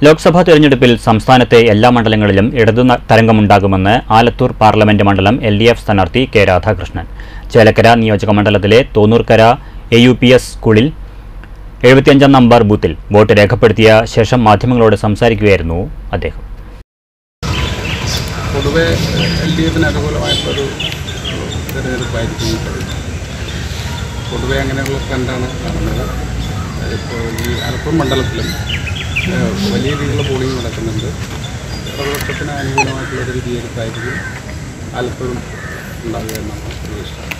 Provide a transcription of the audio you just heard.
ലോക്സഭാ തെരഞ്ഞെടുപ്പിൽ സംസ്ഥാനത്തെ എല്ലാ മണ്ഡലങ്ങളിലും ഇടതു ന- തരംഗമുണ്ടാകുമെന്ന് ആലത്തൂർ പാർലമെന്റ് മണ്ഡലം എൽ ഡി എഫ് സ്ഥാനാർത്ഥി കെ രാധാകൃഷ്ണൻ ചേലക്കര നിയോജക മണ്ഡലത്തിലെ Thonnurkara A U P S സ്കൂളിൽ എഴുപത്തിയഞ്ചാം നമ്പർ ബൂത്തിൽ വോട്ട് രേഖപ്പെടുത്തിയ ശേഷം മാധ്യമങ്ങളോട് സംസാരിക്കുകയായിരുന്നു അദ്ദേഹം പൊതുവെ എൽ ഡി എഫിന് അനുകൂലമായിട്ടുള്ളൊരു തിരഞ്ഞെടുപ്പായിരിക്കും ഈ കഴിഞ്ഞത്. പൊതുവെ അങ്ങനെയുള്ള ട്രെൻഡാണ് കാണുന്നത് ഇപ്പോൾ ഈ ആലപ്പുഴ മണ്ഡലത്തിലും ഏഹ്, വലിയ രീതിയിലുള്ള പോളിംഗ് നടക്കുന്നുണ്ട് ഇടതുപക്ഷത്തിന് അനുകൂലമായിട്ടുള്ളൊരു വിധിയെടുപ്പായിരിക്കും ആലപ്പുഴ ഉണ്ടാവുക എന്നാണ് പ്രതീക്ഷ